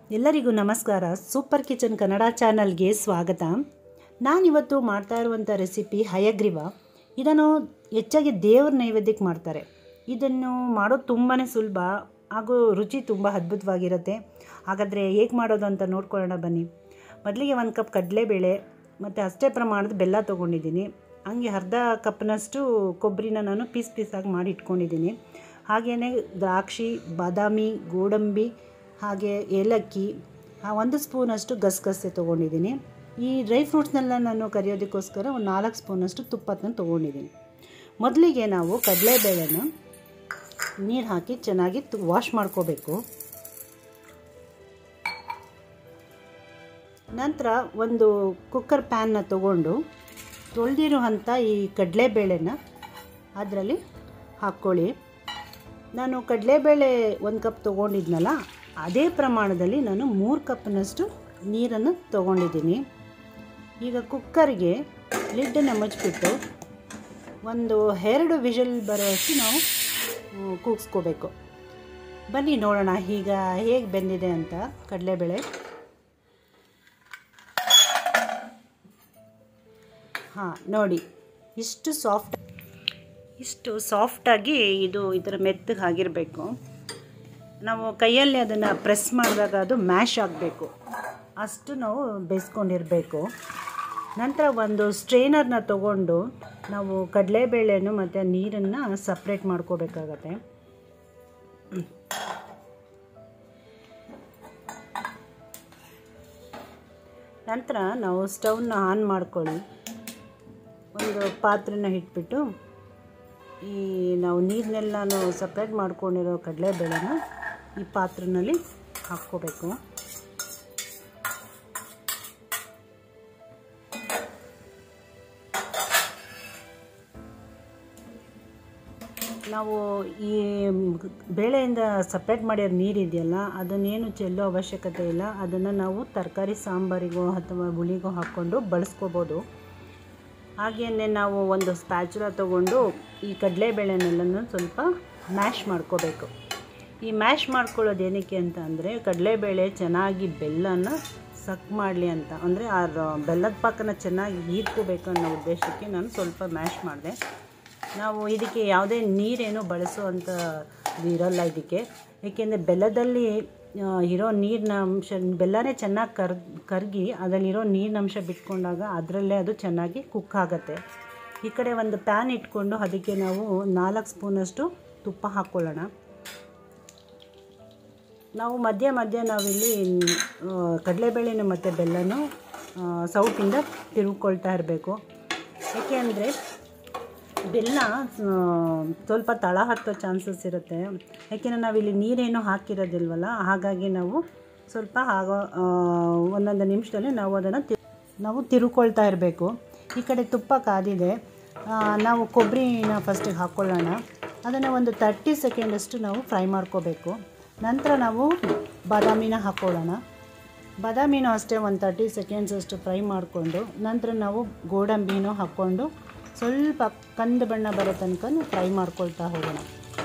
ಎಲ್ಲರಿಗೂ ನಮಸ್ಕಾರ super kitchen Kannada ಚಾನಲ್ಗೆ ಸ್ವಾಗತ ನಾನಿವತ್ತು ಮಾಡ್ತಾ ಇರುವಂಥ ರೆಸಿಪಿ ಹಯಗ್ರೀವ ಇದನ್ನು ಹೆಚ್ಚಾಗಿ ದೇವ್ರ ನೈವೇದ್ಯಕ್ಕೆ ಮಾಡ್ತಾರೆ ಇದನ್ನು ಮಾಡೋದು ತುಂಬಾ ಸುಲಭ ಹಾಗೂ ರುಚಿ ತುಂಬ ಅದ್ಭುತವಾಗಿರುತ್ತೆ ಹಾಗಾದರೆ ಹೇಗೆ ಮಾಡೋದು ಅಂತ ನೋಡ್ಕೊಳ್ಳೋಣ ಬನ್ನಿ ಮೊದಲಿಗೆ ಒಂದು ಕಪ್ ಕಡಲೆಬೇಳೆ ಮತ್ತು ಅಷ್ಟೇ ಪ್ರಮಾಣದ ಬೆಲ್ಲ ತೊಗೊಂಡಿದ್ದೀನಿ ಹಂಗೆ ಅರ್ಧ ಕಪ್ನಷ್ಟು ಕೊಬ್ಬರಿನ ನಾನು ಪೀಸ್ ಪೀಸಾಗಿ ಮಾಡಿ ಇಟ್ಕೊಂಡಿದ್ದೀನಿ ಹಾಗೆಯೇ ದ್ರಾಕ್ಷಿ ಬಾದಾಮಿ ಗೋಡಂಬಿ ಹಾಗೆ ಏಲಕ್ಕಿ ಆ ಒಂದು ಸ್ಪೂನಷ್ಟು ಗಸಗಸೆ ತೊಗೊಂಡಿದ್ದೀನಿ ಈ ಡ್ರೈ ಫ್ರೂಟ್ಸ್ನೆಲ್ಲ ನಾನು ಕರಿಯೋದಕ್ಕೋಸ್ಕರ ಒಂದು ನಾಲ್ಕು ಸ್ಪೂನಷ್ಟು ತುಪ್ಪನ ತೊಗೊಂಡಿದ್ದೀನಿ ಮೊದಲಿಗೆ ನಾವು ಕಡಲೆಬೇಳೆನ ನೀರು ಹಾಕಿ ಚೆನ್ನಾಗಿ ವಾಶ್ ಮಾಡ್ಕೋಬೇಕು ನಂತರ ಒಂದು ಕುಕ್ಕರ್ ಪ್ಯಾನ್ನ ತೊಗೊಂಡು ತೊಳೆದಿರುವಂಥ ಈ ಕಡಲೆಬೇಳೆನ ಅದರಲ್ಲಿ ಹಾಕ್ಕೊಳ್ಳಿ ನಾನು ಕಡಲೆಬೇಳೆ ಒಂದು ಕಪ್ ತೊಗೊಂಡಿದ್ನಲ್ಲ ಅದೇ ಪ್ರಮಾಣದಲ್ಲಿ ನಾನು ಮೂರು ಕಪ್ನಷ್ಟು ನೀರನ್ನು ತೊಗೊಂಡಿದ್ದೀನಿ ಈಗ ಕುಕ್ಕರ್ಗೆ ಲಿಡ್ಡನ್ನು ಮುಚ್ಚಿಬಿಟ್ಟು ಒಂದು ಎರಡು ವಿಷಲ್ ಬರೋಷ್ಟು ನಾವು ಕೂಗಿಸ್ಕೋಬೇಕು ಬನ್ನಿ ನೋಡೋಣ ಈಗ ಹೇಗೆ ಬೆಂದಿದೆ ಅಂತ ಕಡಲೆಬೇಳೆ ಹಾಂ ನೋಡಿ ಇಷ್ಟು ಸಾಫ್ಟ್ ಇಷ್ಟು ಸಾಫ್ಟಾಗಿ ಇದು ಈ ಥರ ಮೆತ್ತಗೆ ಆಗಿರಬೇಕು ನಾವು ಕೈಯಲ್ಲಿ ಅದನ್ನು ಪ್ರೆಸ್ ಮಾಡಿದಾಗ ಅದು ಮ್ಯಾಶ್ ಆಗಬೇಕು ಅಷ್ಟು ನಾವು ಬೇಯಿಸ್ಕೊಂಡಿರಬೇಕು ನಂತರ ಒಂದು ಸ್ಟ್ರೈನರ್ನ ತಗೊಂಡು ನಾವು ಕಡಲೆಬೇಳೆನು ಮತ್ತು ನೀರನ್ನು ಸಪ್ರೇಟ್ ಮಾಡ್ಕೋಬೇಕಾಗತ್ತೆ ನಂತರ ನಾವು ಸ್ಟವ್ನ ಆನ್ ಮಾಡ್ಕೊಳ್ಳಿ ಒಂದು ಪಾತ್ರೆನ ಇಟ್ಬಿಟ್ಟು ಈ ನಾವು ನೀರನ್ನೆಲ್ಲನೂ ಸಪ್ರೇಟ್ ಮಾಡ್ಕೊಂಡಿರೋ ಕಡಲೆಬೇಳೆನ ಈ ಪಾತ್ರೆನಲ್ಲಿ ಹಾಕ್ಕೋಬೇಕು ನಾವು ಈ ಬೇಳೆಯಿಂದ ಸಪ್ರೇಟ್ ಮಾಡಿರೋ ನೀರಿದೆಯಲ್ಲ ಅದನ್ನೇನು ಚೆಲ್ಲೋ ಅವಶ್ಯಕತೆ ಇಲ್ಲ ಅದನ್ನು ನಾವು ತರಕಾರಿ ಸಾಂಬಾರಿಗೋ ಅಥವಾ ಹುಳಿಗೋ ಹಾಕ್ಕೊಂಡು ಬಳಸ್ಕೋಬೋದು ಹಾಗೆಯೇ ನಾವು ಒಂದು ಸ್ಪ್ಯಾಚುಲ ತೊಗೊಂಡು ಈ ಕಡಲೆಬೇಳೆನೆಲ್ಲನೂ ಸ್ವಲ್ಪ ಮ್ಯಾಶ್ ಮಾಡ್ಕೋಬೇಕು ಈ ಮ್ಯಾಶ್ ಮಾಡ್ಕೊಳ್ಳೋದು ಏನಕ್ಕೆ ಅಂತ ಅಂದರೆ ಕಡಲೆಬೇಳೆ ಚೆನ್ನಾಗಿ ಬೆಲ್ಲನ ಸಕ್ ಮಾಡಲಿ ಅಂತ ಅಂದರೆ ಆ ಬೆಲ್ಲದ ಪಾಕನ ಚೆನ್ನಾಗಿ ಹೀರ್ಕೋಬೇಕು ಅನ್ನೋ ಉದ್ದೇಶಕ್ಕೆ ನಾನು ಸ್ವಲ್ಪ ಮ್ಯಾಶ್ ಮಾಡಿದೆ ನಾವು ಇದಕ್ಕೆ ಯಾವುದೇ ನೀರೇನು ಬಳಸುವಂಥ ಇರೋಲ್ಲ ಇದಕ್ಕೆ ಏಕೆಂದರೆ ಬೆಲ್ಲದಲ್ಲಿ ಇರೋ ನೀರಿನ ಅಂಶ ಬೆಲ್ಲನೇ ಚೆನ್ನಾಗಿ ಕರ್ ಕರಗಿ ಅದರಲ್ಲಿರೋ ನೀರಿನ ಅಂಶ ಬಿಟ್ಕೊಂಡಾಗ ಅದರಲ್ಲೇ ಅದು ಚೆನ್ನಾಗಿ ಕುಕ್ ಆಗುತ್ತೆ ಈ ಕಡೆ ಒಂದು ಪ್ಯಾನ್ ಇಟ್ಕೊಂಡು ಅದಕ್ಕೆ ನಾವು ನಾಲ್ಕು ಸ್ಪೂನಷ್ಟು ತುಪ್ಪ ಹಾಕ್ಕೊಳ್ಳೋಣ ನಾವು ಮಧ್ಯ ಮಧ್ಯ ನಾವಿಲ್ಲಿ ಕಡಲೆಬೇಳೆನ ಮತ್ತು ಬೆಲ್ಲನೂ ಸೌಟಿಂದ ತಿರುಗ್ಕೊಳ್ತಾ ಇರಬೇಕು ಏಕೆ ಅಂದರೆ ಬೆಲ್ಲ ಸ್ವಲ್ಪ ತಳ ಹತ್ತೋ ಚಾನ್ಸಸ್ ಇರುತ್ತೆ ಯಾಕೆಂದರೆ ನಾವಿಲ್ಲಿ ನೀರೇನು ಹಾಕಿರೋದಿಲ್ವಲ್ಲ ಹಾಗಾಗಿ ನಾವು ಸ್ವಲ್ಪ ಆಗ ಒಂದೊಂದು ನಿಮಿಷದಲ್ಲಿ ನಾವು ಅದನ್ನು ತಿ ನಾವು ತಿರುಕೊಳ್ತಾ ಇರಬೇಕು ಈ ಕಡೆ ತುಪ್ಪ ಕಾದಿದೆ ನಾವು ಕೊಬ್ಬರಿನ ಫಸ್ಟಿಗೆ ಹಾಕ್ಕೊಳ್ಳೋಣ ಅದನ್ನು ಒಂದು ತರ್ಟಿ ಸೆಕೆಂಡಷ್ಟು ನಾವು ಫ್ರೈ ಮಾಡ್ಕೋಬೇಕು ನಂತರ ನಾವು ಬಾದಾಮಿನ ಹಾಕ್ಕೊಳ್ಳೋಣ ಬಾದಾಮಿನೂ ಅಷ್ಟೇ ಒಂದು ತರ್ಟಿ ಸೆಕೆಂಡ್ಸ್ ಅಷ್ಟು ಫ್ರೈ ಮಾಡಿಕೊಂಡು ನಂತರ ನಾವು ಗೋಡಂಬಿನೂ ಹಾಕ್ಕೊಂಡು ಸ್ವಲ್ಪ ಕಂದು ಬಣ್ಣ ಬರೋ ತನಕ ಫ್ರೈ ಮಾಡ್ಕೊಳ್ತಾ ಹೋಗೋಣ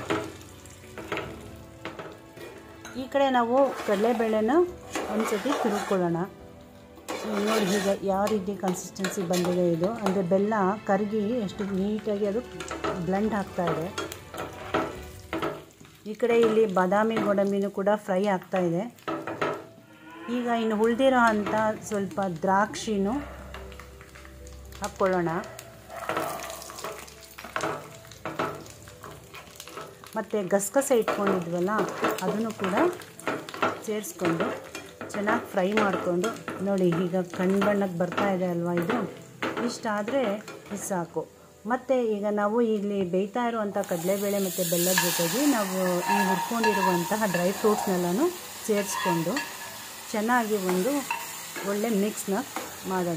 ಈ ಕಡೆ ನಾವು ಕಡಲೆಬೇಳೆನ ಒಂದು ಸತಿ ತಿರುಗ್ಕೊಳ್ಳೋಣ ನೋಡಿ ಈಗ ಯಾವ ರೀತಿ ಕನ್ಸಿಸ್ಟೆನ್ಸಿ ಬಂದಿದೆ ಇದು ಅಂದರೆ ಬೆಲ್ಲ ಕರಗಿ ಎಷ್ಟು ನೀಟಾಗಿ ಅದು ಬ್ಲೆಂಡ್ ಆಗ್ತಾ ಇದೆ ಈ ಕಡೆ ಇಲ್ಲಿ ಬಾದಾಮಿ ಗೋಡಂಬಿನೂ ಕೂಡ ಫ್ರೈ ಆಗ್ತಾ ಇದೆ ಈಗ ಇನ್ನು ಉಳಿದಿರೋ ಅಂಥ ಸ್ವಲ್ಪ ದ್ರಾಕ್ಷಿನೂ ಹಾಕ್ಕೊಳ್ಳೋಣ ಮತ್ತು ಗಸಗಸೆ ಇಟ್ಕೊಂಡಿದ್ವಲ್ಲ ಅದನ್ನು ಕೂಡ ಸೇರಿಸ್ಕೊಂಡು ಚೆನ್ನಾಗಿ ಫ್ರೈ ಮಾಡಿಕೊಂಡು ನೋಡಿ ಈಗ ಕಣ್ಣು ಬಣ್ಣಕ್ಕೆ ಬರ್ತಾ ಇದೆ ಅಲ್ವಾ ಇದು ಇಷ್ಟಾದರೆ ಇದು ಸಾಕು ಮತ್ತು ಈಗ ನಾವು ಇಲ್ಲಿ ಬೇಯ್ತಾ ಇರುವಂಥ ಕಡಲೆಬೇಳೆ ಮತ್ತು ಬೆಲ್ಲದ ಜೊತೆಗೆ ನಾವು ಈ ಹುರ್ಕೊಂಡಿರುವಂತಹ ಡ್ರೈ ಫ್ರೂಟ್ಸ್ನೆಲ್ಲನೂ ಸೇರಿಸ್ಕೊಂಡು ಚೆನ್ನಾಗಿ ಒಂದು ಒಳ್ಳೆ ಮಿಕ್ಸ್ನ ಮಾಡೋಣ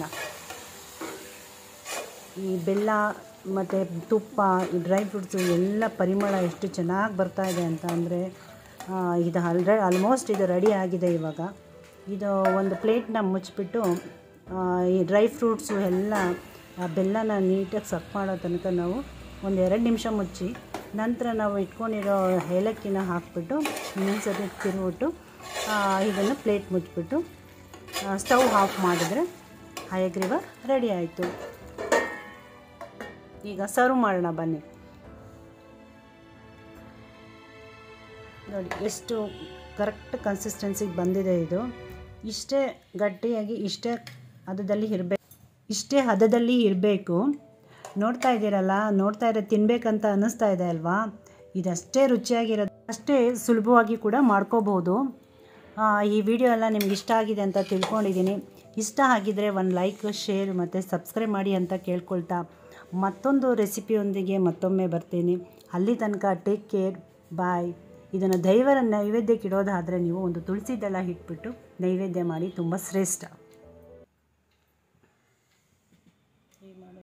ಈ ಬೆಲ್ಲ ಮತ್ತು ತುಪ್ಪ ಈ ಡ್ರೈ ಫ್ರೂಟ್ಸು ಎಲ್ಲ ಪರಿಮಳ ಎಷ್ಟು ಚೆನ್ನಾಗಿ ಬರ್ತಾ ಇದೆ ಅಂತ ಅಂದರೆ ಇದು ಆಲ್ರೆ ಆಲ್ಮೋಸ್ಟ್ ಇದು ರೆಡಿ ಆಗಿದೆ ಇವಾಗ ಇದು ಒಂದು ಪ್ಲೇಟ್ನ ಮುಚ್ಚಿಬಿಟ್ಟು ಈ ಡ್ರೈ ಫ್ರೂಟ್ಸು ಎಲ್ಲ ಬೆಲ್ಲನ ನೀಟಾಗಿ ಸಕ್ ಮಾಡೋ ತನಕ ನಾವು ಒಂದು ಎರಡು ನಿಮಿಷ ಮುಚ್ಚಿ ನಂತರ ನಾವು ಇಟ್ಕೊಂಡಿರೋ ಏಲಕ್ಕಿನ ಹಾಕ್ಬಿಟ್ಟು ಇನ್ನೊಂದು ಸತಿ ತಿರುವಿಟ್ಟು ಇದನ್ನು ಪ್ಲೇಟ್ ಮುಚ್ಚಿಬಿಟ್ಟು ಸ್ಟವ್ ಆಫ್ ಮಾಡಿದ್ರೆ ಹಯಗ್ರೀವ ರೆಡಿ ಆಯಿತು ಈಗ ಸರ್ವ್ ಮಾಡೋಣ ಬನ್ನಿ ನೋಡಿ ಎಷ್ಟು ಕರೆಕ್ಟ್ ಕನ್ಸಿಸ್ಟೆನ್ಸಿಗೆ ಬಂದಿದೆ ಇದು ಇಷ್ಟೇ ಗಟ್ಟಿಯಾಗಿ ಇಷ್ಟೇ ಹದದಲ್ಲಿ ಇರಬೇಕು ಇಷ್ಟೇ ಹದದಲ್ಲಿ ಇರಬೇಕು ನೋಡ್ತಾ ಇದ್ದೀರಲ್ಲ ನೋಡ್ತಾ ಇರೋ ತಿನ್ನಬೇಕಂತ ಅನ್ನಿಸ್ತಾ ಇದೆ ಅಲ್ವಾ ಇದಷ್ಟೇ ರುಚಿಯಾಗಿರೋದು ಅಷ್ಟೇ ಸುಲಭವಾಗಿ ಕೂಡ ಮಾಡ್ಕೋಬೋದು ಈ ವಿಡಿಯೋ ಎಲ್ಲ ನಿಮ್ಗೆ ಇಷ್ಟ ಆಗಿದೆ ಅಂತ ತಿಳ್ಕೊಂಡಿದ್ದೀನಿ ಇಷ್ಟ ಆಗಿದ್ದರೆ ಒಂದು ಲೈಕ್ ಶೇರ್ ಮತ್ತು ಸಬ್ಸ್ಕ್ರೈಬ್ ಮಾಡಿ ಅಂತ ಕೇಳ್ಕೊಳ್ತಾ ಮತ್ತೊಂದು ರೆಸಿಪಿಯೊಂದಿಗೆ ಮತ್ತೊಮ್ಮೆ ಬರ್ತೀನಿ ಅಲ್ಲಿ ತನಕ ಟೇಕ್ ಕೇರ್ ಬಾಯ್ ಇದನ್ನು ದೈವರ ನೈವೇದ್ಯಕ್ಕೆ ಇಡೋದಾದರೆ ನೀವು ಒಂದು ತುಳಸಿ ದಳ ಇಟ್ಬಿಟ್ಟು ನೈವೇದ್ಯ ಮಾಡಿ ತುಂಬ ಶ್ರೇಷ್ಠ